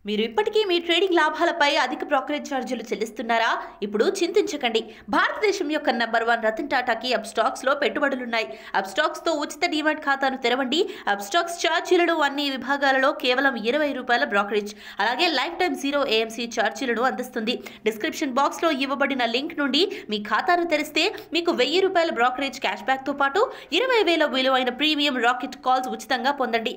మీరు ఇప్పటికీ మీ ట్రేడింగ్ లాభాలపై అధిక బ్రోకరేజ్ ఛార్జీలు చెల్లిస్తున్నారా ఇప్పుడు చింతించకండి భారతదేశం యొక్క నంబర్ వన్ రతన్ టాటాకి అప్ స్టాక్స్ లో పెట్టుబడులున్నాయి అప్ స్టాక్స్ తో ఉచిత డిమాట్ ఖాతాను తెరవండి అప్ స్టాక్స్ ఛార్జీలను అన్ని విభాగాలలో కేవలం ఇరవై రూపాయల బ్రోకరేజ్ అలాగే లైఫ్ టైం జీరో ఏఎంసీ ఛార్జీలను అందిస్తుంది డిస్క్రిప్షన్ బాక్స్ లో ఇవ్వబడిన లింక్ నుండి మీ ఖాతాను తెరిస్తే మీకు వెయ్యి రూపాయల బ్రోకరేజ్ క్యాష్ బ్యాక్ తో పాటు ఇరవై వేల విలువైన ప్రీమియం రాకెట్ కాల్స్ ఉచితంగా పొందండి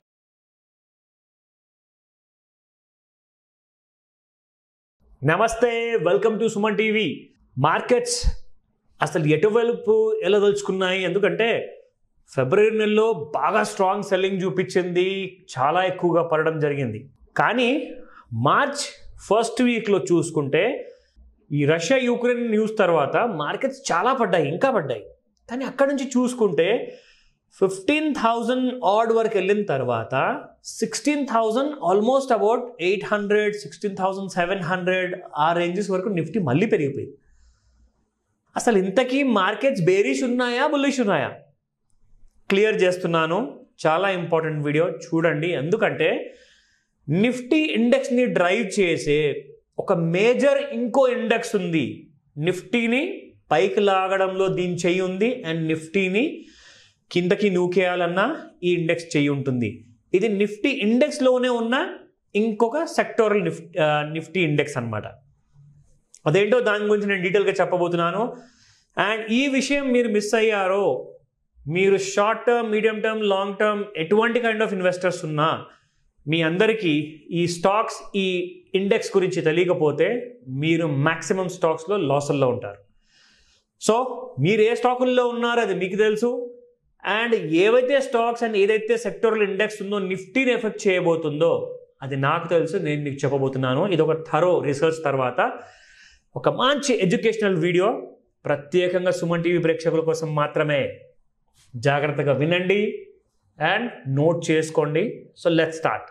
నమస్తే welcome to Suman TV markets అసలు ఎటువైపు వెళ్ళదలుచుకున్నాయి ఎందుకంటే ఫిబ్రవరి నెలలో బాగా స్ట్రాంగ్ సెల్లింగ్ చూపించింది చాలా ఎక్కువగా పడడం జరిగింది కానీ మార్చ్ ఫస్ట్ వీక్లో చూసుకుంటే ఈ రష్యా యూక్రెయిన్ న్యూస్ తర్వాత మార్కెట్స్ చాలా పడ్డాయి ఇంకా పడ్డాయి కానీ అక్కడ నుంచి చూసుకుంటే ఫిఫ్టీన్ థౌజండ్ ఆడ్ వరకు వెళ్ళిన తర్వాత sixteen thousand almost about eight hundred sixteen thousand seven hundred ఆ రేంజెస్ వరకు నిఫ్టీ మళ్ళీ పెరిగిపోయింది అసలు ఇంతకీ మార్కెట్స్ బేరిష్ ఉన్నాయా బుల్లిష్ ఉన్నాయా క్లియర్ చేస్తున్నాను చాలా ఇంపార్టెంట్ వీడియో చూడండి ఎందుకంటే నిఫ్టీ ఇండెక్స్ని డ్రైవ్ చేసే ఒక మేజర్ ఇంకో ఇండెక్స్ ఉంది నిఫ్టీని పైకి లాగడంలో దీని చెయ్యి ఉంది అండ్ నిఫ్టీని కిందకి నూకేయాలన్నా ఈ ఇండెక్స్ చెయ్యి ఉంటుంది ఇది నిఫ్టీ ఇండెక్స్లోనే ఉన్న ఇంకొక సెక్టోరల్ నిఫ్టీ నిఫ్టీ ఇండెక్స్ అనమాట అదేంటో దాని గురించి నేను డీటెయిల్గా చెప్పబోతున్నాను అండ్ ఈ విషయం మీరు మిస్ అయ్యారో మీరు short term medium term long term ఎటువంటి కైండ్ ఆఫ్ ఇన్వెస్టర్స్ ఉన్నా మీ అందరికీ ఈ స్టాక్స్ ఈ ఇండెక్స్ గురించి తెలియకపోతే మీరు మ్యాక్సిమం స్టాక్స్లో లాసుల్లో ఉంటారు సో మీరు ఏ స్టాకుల్లో ఉన్నారో అది మీకు తెలుసు అండ్ ఏవైతే స్టాక్స్ అండ్ ఏదైతే సెక్టోరల్ ఇండెక్స్ ఉందో నిఫ్టీని ఎఫెక్ట్ చేయబోతుందో అది నాకు తెలుసు నేను మీకు చెప్పబోతున్నాను ఇది ఒక థరో రీసెర్చ్ తర్వాత ఒక మంచి ఎడ్యుకేషనల్ వీడియో ప్రత్యేకంగా సుమన్ టీవీ ప్రేక్షకుల కోసం మాత్రమే జాగ్రత్తగా వినండి అండ్ నోట్ చేసుకోండి సో లెట్ స్టార్ట్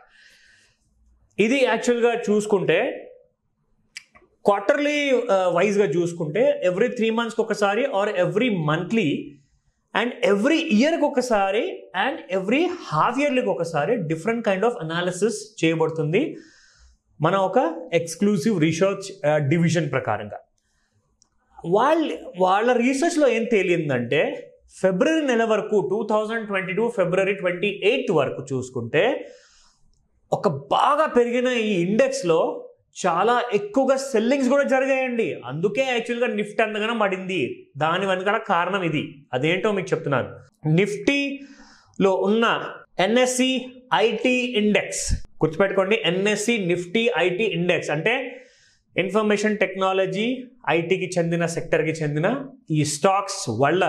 ఇది యాక్చువల్గా చూసుకుంటే క్వార్టర్లీ వైజ్గా చూసుకుంటే ఎవ్రీ త్రీ మంత్స్కి ఒకసారి or every monthly and every ఇయర్కి ఒకసారి అండ్ ఎవ్రీ హాఫ్ ఇయర్లీకి ఒకసారి డిఫరెంట్ కైండ్ ఆఫ్ అనాలిసిస్ చేయబడుతుంది మన ఒక ఎక్స్క్లూసివ్ రీసెర్చ్ డివిజన్ ప్రకారంగా వాళ్ళ వాళ్ళ రీసెర్చ్లో ఏం తేలిందంటే ఫిబ్రవరి నెల వరకు two thousand twenty two February twenty eighth వరకు చూసుకుంటే ఒక బాగా పెరిగిన ఈ ఇండెక్స్లో చాలా ఎక్కువగా సెల్లింగ్స్ కూడా జరిగాయండి అందుకే యాక్చువల్గా నిఫ్టీ అంతగానో పడింది దాని వెనకాల కారణం ఇది అదేంటో మీకు చెప్తున్నాను నిఫ్టీలో ఉన్న ఎన్ఎస్సి ఐటీ ఇండెక్స్ గుర్తుపెట్టుకోండి ఎన్ఎస్సి నిఫ్టీ ఐటీ ఇండెక్స్ అంటే ఇన్ఫర్మేషన్ టెక్నాలజీ ఐటీకి చెందిన సెక్టర్కి చెందిన ఈ స్టాక్స్ వల్ల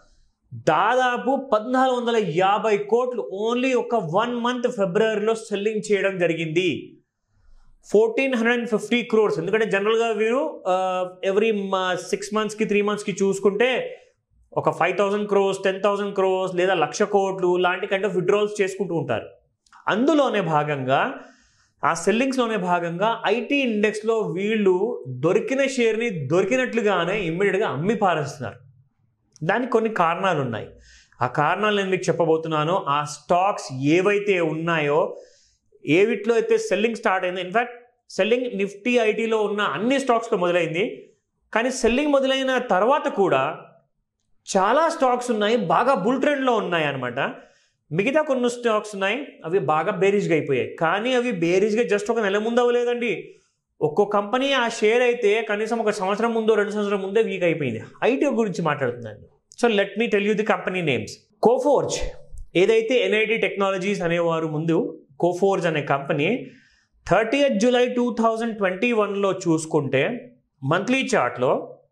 దాదాపు పద్నాలుగు వందల యాభై కోట్లు ఓన్లీ ఒక వన్ మంత్ ఫిబ్రవరిలో సెల్లింగ్ చేయడం జరిగింది fourteen hundred and fifty crores ఎందుకంటే జనరల్గా వీరు ఎవ్రీ సిక్స్ మంత్స్కి త్రీ మంత్స్కి చూసుకుంటే ఒక five thousand crores ten thousand crores లేదా లక్ష కోట్లు లాంటి కైండ్ ఆఫ్ విడ్రాల్స్ చేసుకుంటూ ఉంటారు అందులోనే భాగంగా ఆ సెల్లింగ్స్లోనే భాగంగా ఐటీ ఇండెక్స్లో వీళ్ళు దొరికిన షేర్ని దొరికినట్లుగానే ఇమ్మీడియట్గా అమ్మి పారేస్తున్నారు దానికి కొన్ని కారణాలు ఉన్నాయి ఆ కారణాలు నేను మీకు చెప్పబోతున్నాను ఆ స్టాక్స్ ఏవైతే ఉన్నాయో ఏవిట్లో అయితే సెల్లింగ్ స్టార్ట్ అయిందో ఇన్ఫ్యాక్ట్ సెల్లింగ్ నిఫ్టీ ఐటీలో ఉన్న అన్ని స్టాక్స్లో మొదలైంది కానీ సెల్లింగ్ మొదలైన తర్వాత కూడా చాలా స్టాక్స్ ఉన్నాయి బాగా బుల్ ట్రెండ్లో ఉన్నాయి అనమాట మిగతా కొన్ని స్టాక్స్ ఉన్నాయి అవి బాగా బేరీజ్గా అయిపోయాయి కానీ అవి బేరీజ్గా జస్ట్ ఒక నెల ముందు అవ్వలేదండి ఒక్కో కంపెనీ ఆ షేర్ అయితే కనీసం ఒక సంవత్సరం ముందో రెండు సంవత్సరం ముందే వీక్ అయిపోయింది ఐటీ గురించి మాట్లాడుతున్నాను so let me tell you the company names Coforge ఏదైతే ఎన్ఐటి టెక్నాలజీస్ అనేవారు ముందు కోఫోర్జ్ అనే company thirty July two thousand twenty వన్లో చూసుకుంటే మంత్లీ చార్ట్లో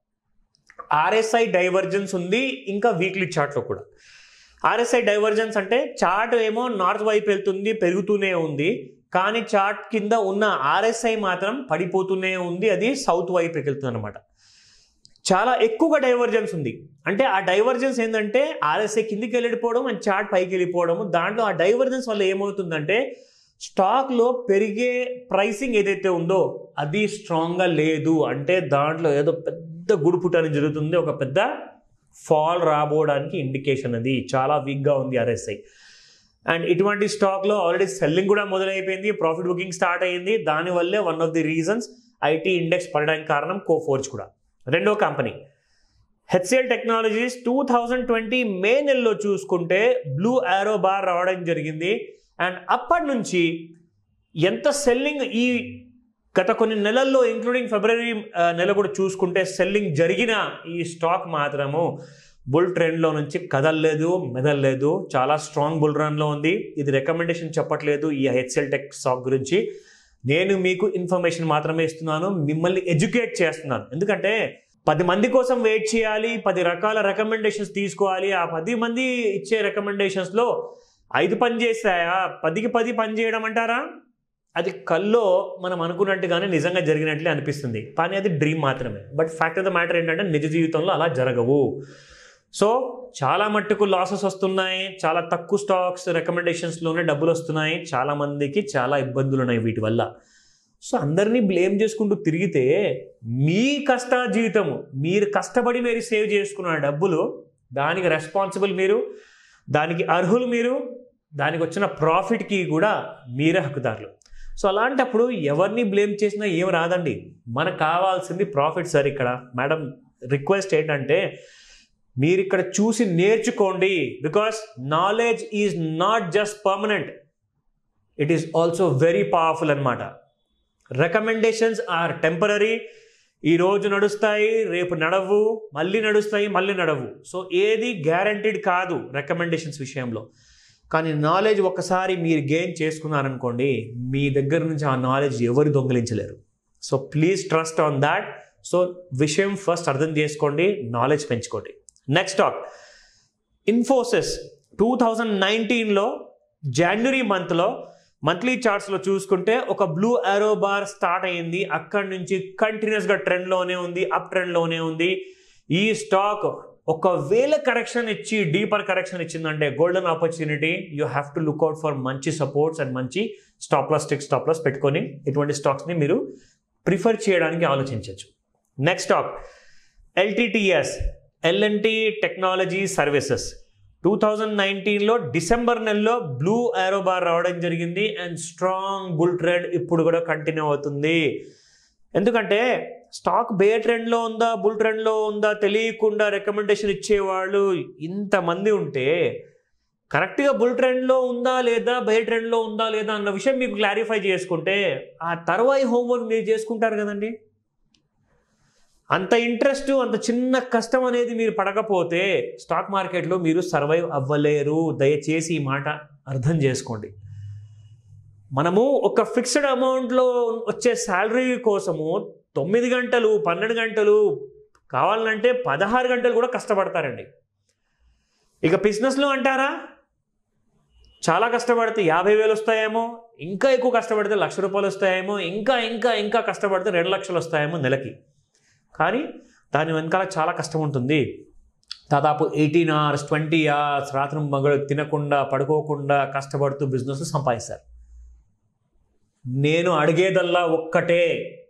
ఆర్ఎస్ఐ డైవర్జెన్స్ ఉంది ఇంకా వీక్లీ చార్ట్లో కూడా ఆర్ఎస్ఐ డైవర్జెన్స్ అంటే చార్ట్ ఏమో నార్త్ వైపు వెళ్తుంది పెరుగుతూనే ఉంది కానీ చార్ట్ కింద ఉన్న ఆర్ఎస్ఐ మాత్రం పడిపోతూనే ఉంది అది సౌత్ వైపు వెళ్తుంది అనమాట చాలా ఎక్కువగా డైవర్జెన్స్ ఉంది అంటే ఆ డైవర్జెన్స్ ఏంటంటే ఆర్ఎస్ఐ కిందికి వెళ్ళిపోవడం అండ్ చార్ట్ పైకి వెళ్ళిపోవడం దాంట్లో ఆ డైవర్జెన్స్ వల్ల ఏమవుతుందంటే స్టాక్లో పెరిగే ప్రైసింగ్ ఏదైతే ఉందో అది స్ట్రాంగ్గా లేదు అంటే దాంట్లో ఏదో పెద్ద గుడుపుటని జరుగుతుంది ఒక పెద్ద ఫాల్ రాబోవడానికి ఇండికేషన్ అది చాలా వీక్గా ఉంది ఆర్ఎస్ఐ అండ్ ఇటువంటి స్టాక్లో ఆల్రెడీ సెల్లింగ్ కూడా మొదలైపోయింది ప్రాఫిట్ బుకింగ్ స్టార్ట్ అయ్యింది దానివల్లే one of the reasons IT index పడడానికి కారణం కోఫోర్జ్ కూడా రెండో company HCL technologies two thousand twenty May నెలలో చూసుకుంటే బ్లూ ఆరో బార్ రావడం జరిగింది అండ్ అప్పటి నుంచి ఎంత సెల్లింగ్ ఈ గత కొన్ని నెలల్లో ఇంక్లూడింగ్ ఫిబ్రవరి ఆ, నెల కూడా చూసుకుంటే సెల్లింగ్ జరిగిన ఈ స్టాక్ మాత్రము బుల్ ట్రెండ్లో నుంచి కదలలేదు మెదలలేదు చాలా స్ట్రాంగ్ బుల్ రన్లో ఉంది ఇది రికమెండేషన్ చెప్పట్లేదు ఈ హెచ్ఎల్ టెక్ స్టాక్ గురించి నేను మీకు ఇన్ఫర్మేషన్ మాత్రమే ఇస్తున్నాను మిమ్మల్ని ఎడ్యుకేట్ చేస్తున్నాను ఎందుకంటే పది మంది కోసం వెయిట్ చేయాలి పది రకాల రికమెండేషన్స్ తీసుకోవాలి ఆ పది మంది ఇచ్చే రికమెండేషన్స్లో ఐదు పని చేస్తాయా పదికి పది పని చేయడం అంటారా అది కల్లో మనం అనుకున్నట్టుగానే నిజంగా జరిగినట్లే అనిపిస్తుంది కానీ అది డ్రీమ్ మాత్రమే but fact of the matter ఏంటంటే నిజ జీవితంలో అలా జరగవు సో చాలా మట్టుకు లాసెస్ వస్తున్నాయి చాలా తక్కువ స్టాక్స్ రికమెండేషన్స్లోనే డబ్బులు వస్తున్నాయి చాలా మందికి చాలా ఇబ్బందులు ఉన్నాయి వీటి వల్ల సో అందరినీ బ్లేమ్ చేసుకుంటూ తిరిగితే మీ కష్ట జీవితము మీరు కష్టపడి మీరు సేవ్ చేసుకున్న డబ్బులు దానికి రెస్పాన్సిబుల్ మీరు దానికి అర్హులు మీరు దానికి వచ్చిన ప్రాఫిట్కి కూడా మీరే హక్కుదారులు సో అలాంటప్పుడు ఎవరిని బ్లేమ్ చేసినా ఏం రాదండి మనకు కావాల్సింది ప్రాఫిట్ సార్ ఇక్కడ మేడం రిక్వెస్ట్ ఏంటంటే మీరు ఇక్కడ చూసి నేర్చుకోండి because knowledge is not just permanent it is also very powerful అనమాట రికమెండేషన్స్ ఆర్ టెంపరీ ఈ రోజు నడుస్తాయి రేపు నడవు మళ్ళీ నడుస్తాయి మళ్ళీ నడవు సో ఏది గ్యారంటీడ్ కాదు రికమెండేషన్స్ విషయంలో కానీ నాలెడ్జ్ ఒకసారి మీరు గెయిన్ చేసుకున్నారనుకోండి మీ దగ్గర నుంచి ఆ నాలెడ్జ్ ఎవరు దొంగిలించలేరు so please trust on that so విషయం ఫస్ట్ అర్థం చేసుకోండి నాలెడ్జ్ పెంచుకోండి next talk Infosys two thousand నైన్టీన్లో జనవరి మంత్లో మంత్లీ చార్ట్స్లో చూసుకుంటే ఒక బ్లూ ఆరో బార్ స్టార్ట్ అయ్యింది అక్కడి నుంచి కంటిన్యూస్గా ట్రెండ్లోనే ఉంది అప్ ట్రెండ్లోనే ఉంది ఈ స్టాక్ ఒకవేళ కరెక్షన్ ఇచ్చి డీపర్ కరెక్షన్ ఇచ్చిందంటే golden opportunity you have to look out for మంచి సపోర్ట్స్ అండ్ మంచి stop loss stick stop loss పెట్టుకొని ఇటువంటి స్టాక్స్ని మీరు ప్రిఫర్ చేయడానికి ఆలోచించవచ్చు next stock LTTS LNT technology services two thousand నైన్టీన్లో డిసెంబర్ నెలలో బ్లూ ఆరో బార్ రావడం జరిగింది అండ్ స్ట్రాంగ్ బుల్ ట్రెండ్ ఇప్పుడు కూడా కంటిన్యూ అవుతుంది ఎందుకంటే స్టాక్ బే ట్రెండ్లో ఉందా బుల్ ట్రెండ్లో ఉందా తెలియకుండా రికమెండేషన్ ఇచ్చేవాళ్ళు ఇంతమంది ఉంటే కరెక్ట్గా బుల్ ట్రెండ్లో ఉందా లేదా బే ట్రెండ్లో ఉందా లేదా అన్న విషయం మీకు క్లారిఫై చేసుకుంటే ఆ తర్వాయి హోంవర్క్ మీరు చేసుకుంటారు కదండి అంత ఇంట్రెస్ట్ అంత చిన్న కష్టం అనేది మీరు పడకపోతే స్టాక్ మార్కెట్లో మీరు సర్వైవ్ అవ్వలేరు దయచేసి ఈ మాట అర్థం చేసుకోండి మనము ఒక ఫిక్స్డ్ అమౌంట్లో వచ్చే శాలరీ కోసము తొమ్మిది గంటలు పన్నెండు గంటలు కావాలంటే పదహారు గంటలు కూడా కష్టపడతారండి ఇక బిజినెస్లో అంటారా చాలా కష్టపడితే యాభై వేలు వస్తాయేమో ఇంకా ఎక్కువ కష్టపడితే లక్ష రూపాయలు వస్తాయేమో ఇంకా ఇంకా ఇంకా కష్టపడితే రెండు లక్షలు వస్తాయేమో నెలకి కానీ దాని వెనకాల చాలా కష్టం ఉంటుంది దాదాపు ఎయిటీన్ అవర్స్ ట్వంటీ అవర్స్ రాత్రి మగడు తినకుండా పడుకోకుండా కష్టపడుతూ బిజినెస్ సంపాదిస్తారు నేను అడిగేదల్లా ఒక్కటే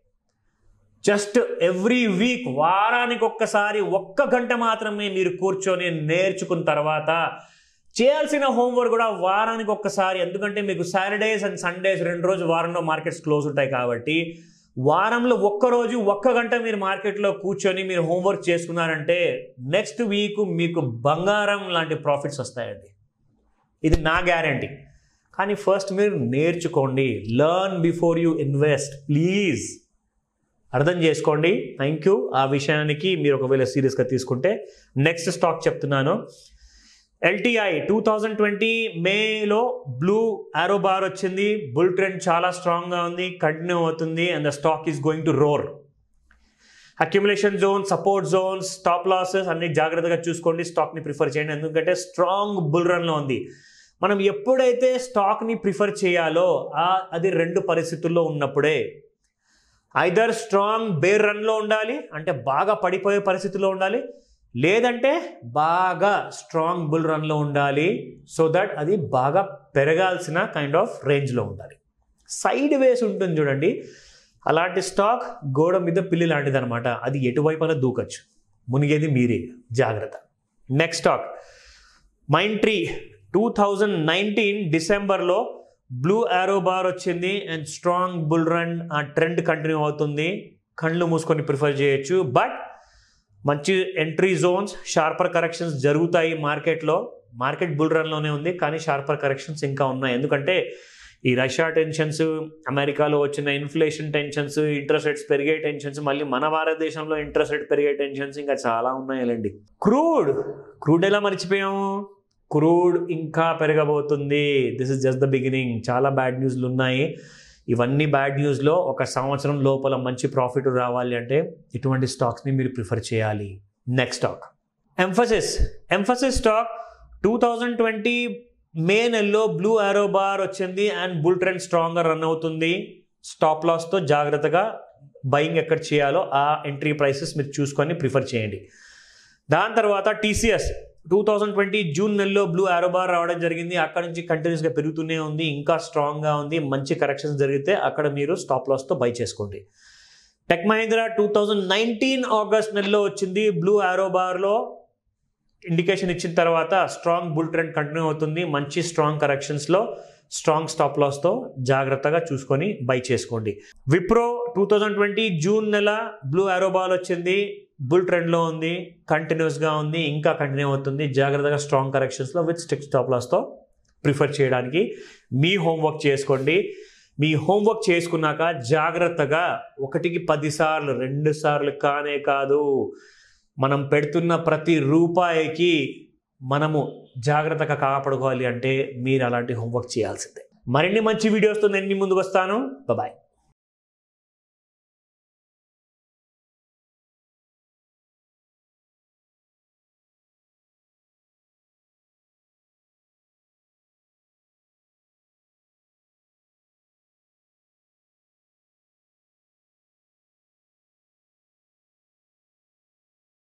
జస్ట్ ఎవ్రీ వీక్ వారానికి ఒక్కసారి ఒక్క గంట మాత్రమే మీరు కూర్చొని నేర్చుకున్న తర్వాత చేయాల్సిన హోంవర్క్ కూడా వారానికి ఒక్కసారి ఎందుకంటే మీకు సాటర్డేస్ అండ్ సండేస్ రెండు రోజు వారంలో మార్కెట్స్ క్లోజ్ ఉంటాయి కాబట్టి వారంలో ఒక్క రోజు ఒక్క గంట మీరు మార్కెట్లో కూర్చొని మీరు హోంవర్క్ చేసుకున్నారంటే నెక్స్ట్ వీక్ మీకు బంగారం లాంటి ప్రాఫిట్స్ వస్తాయండి ఇది నా గ్యారంటీ కానీ ఫస్ట్ మీరు నేర్చుకోండి learn before you invest please అర్థం చేసుకోండి థ్యాంక్ యూ ఆ విషయానికి మీరు ఒకవేళ సీరియస్గా తీసుకుంటే నెక్స్ట్ స్టాక్ చెప్తున్నాను ఎల్టీఐ టూ థౌజండ్ ట్వంటీ మేలో బ్లూ ఆరో బార్ వచ్చింది బుల్ ట్రెండ్ చాలా స్ట్రాంగ్గా ఉంది కంటిన్యూ అవుతుంది and the stock is going to roar accumulation zone support zones stop losses అన్ని జాగ్రత్తగా చూసుకోండి స్టాక్ని ప్రిఫర్ చేయండి ఎందుకంటే స్ట్రాంగ్ బుల్ రన్లో ఉంది మనం ఎప్పుడైతే స్టాక్ని ప్రిఫర్ చేయాలో ఆ అది రెండు పరిస్థితుల్లో ఉన్నప్పుడే ఐదర్ స్ట్రాంగ్ బేర్ రన్లో ఉండాలి అంటే బాగా పడిపోయే పరిస్థితిలో ఉండాలి లేదంటే బాగా స్ట్రాంగ్ బుల్ రన్లో ఉండాలి సో దట్ అది బాగా పెరగాల్సిన కైండ్ ఆఫ్ రేంజ్లో ఉండాలి సైడ్ వేస్ ఉంటుంది చూడండి అలాంటి స్టాక్ గోడ మీద పిల్లి లాంటిది అనమాట అది ఎటువైపున దూకచ్చు మునిగేది మీరే జాగ్రత్త next stock Mindtree two thousand nineteen డిసెంబర్లో బ్లూ ఆరో బార్ వచ్చింది అండ్ స్ట్రాంగ్ బుల్ రన్ ఆ ట్రెండ్ కంటిన్యూ అవుతుంది కళ్ళు మూసుకొని ప్రిఫర్ చేయొచ్చు బట్ మంచి ఎంట్రీ జోన్స్ షార్పర్ కరెక్షన్స్ జరుగుతాయి మార్కెట్లో మార్కెట్ బుల్ రన్లోనే ఉంది కానీ షార్పర్ కరెక్షన్స్ ఇంకా ఉన్నాయి ఎందుకంటే ఈ రష్యా టెన్షన్స్ అమెరికాలో వచ్చిన ఇన్ఫ్లేషన్ టెన్షన్స్ ఇంట్రెస్ట్ రేట్స్ పెరిగే టెన్షన్స్ మళ్ళీ మన భారతదేశంలో ఇంట్రెస్ట్ రేట్ పెరిగే టెన్షన్స్ ఇంకా చాలా ఉన్నాయండి క్రూడ్ క్రూడ్ ఎలా మర్చిపోయాము క్రూడ్ ఇంకా పెరగబోతుంది this is just the beginning చాలా బ్యాడ్ న్యూస్లు ఉన్నాయి ఇవన్నీ బ్యాడ్ న్యూస్లో ఒక సంవత్సరం లోపల మంచి ప్రాఫిట్ రావాలి అంటే ఇటువంటి స్టాక్స్ని మీరు ప్రిఫర్ చేయాలి next stock Mphasis Mphasis stock two thousand twenty May నెలలో బ్లూ ఆరో బార్ వచ్చింది అండ్ బుల్ ట్రెండ్ స్ట్రాంగ్గా రన్ అవుతుంది స్టాప్ లాస్తో జాగ్రత్తగా బయింగ్ ఎక్కడ చేయాలో ఆ ఎంట్రీ ప్రైసెస్ మీరు చూసుకొని ప్రిఫర్ చేయండి దాని తర్వాత TCS two thousand twenty June నెలలో బ్లూ ఆరోబార్ రావడం జరిగింది అక్కడ నుంచి కంటిన్యూస్గా పెరుగుతూనే ఉంది ఇంకా స్ట్రాంగ్గా ఉంది మంచి కరెక్షన్స్ జరిగితే అక్కడ మీరు స్టాప్ లాస్తో బై చేసుకోండి Tech Mahindra two thousand nineteen August నెలలో వచ్చింది బ్లూ ఆరోబార్లో ఇండికేషన్ ఇచ్చిన తర్వాత స్ట్రాంగ్ బుల్ ట్రెండ్ కంటిన్యూ అవుతుంది మంచి స్ట్రాంగ్ కరెక్షన్స్లో స్ట్రాంగ్ స్టాప్ లాస్తో జాగ్రత్తగా చూసుకొని బై చేసుకోండి Wipro two thousand twenty June నెల బ్లూ ఆరోబాల్ వచ్చింది బుల్ ట్రెండ్లో ఉంది కంటిన్యూస్గా ఉంది ఇంకా కంటిన్యూ అవుతుంది జాగ్రత్తగా స్ట్రాంగ్ కరెక్షన్స్లో విత్ స్టిక్ స్టాప్ లాస్తో ప్రిఫర్ చేయడానికి మీ హోంవర్క్ చేసుకోండి మీ హోంవర్క్ చేసుకున్నాక జాగ్రత్తగా ఒకటికి పదిసార్లు రెండు సార్లు కానే కాదు మనం పెడుతున్న ప్రతి రూపాయికి మనము జాగ్రత్తగా కాపాడుకోవాలి అంటే మీరు అలాంటి హోంవర్క్ చేయాల్సిందే మరిన్ని మంచి వీడియోస్తో నేను మీ ముందుకు వస్తాను బాయ్